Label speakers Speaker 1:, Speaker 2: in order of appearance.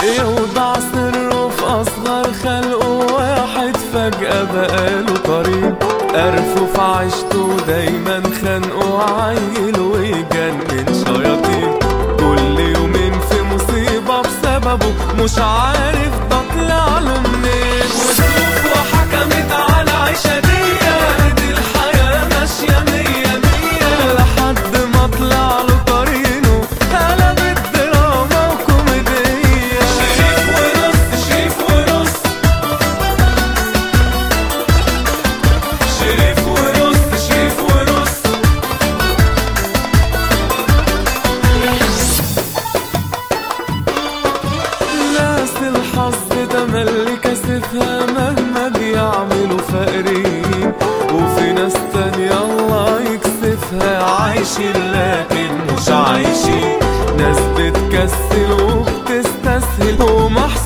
Speaker 1: يوضع سره في أصغر خلقه واحد فجأة بقاله قريب قرفه في عيشته دايما خانقه عيل ويجنن شياطين كل يومين في مصيبة بسببه مش عارف ده طلع له منين وظروف وحكمت على عيشة دي دي الحياة ماشية مية مية لحد ما طلع له قرينه قلبت دراما وكوميدية شريف ونص شريف ونص شريف ونص شريف ونص ناس الحظ ده ملي كاسفها مهما بيعملوا فقرين وفي ناس تانية الله يكسفها عايشين لكن مش عايشين ناس بتكسل وبتستسهل ومحسوب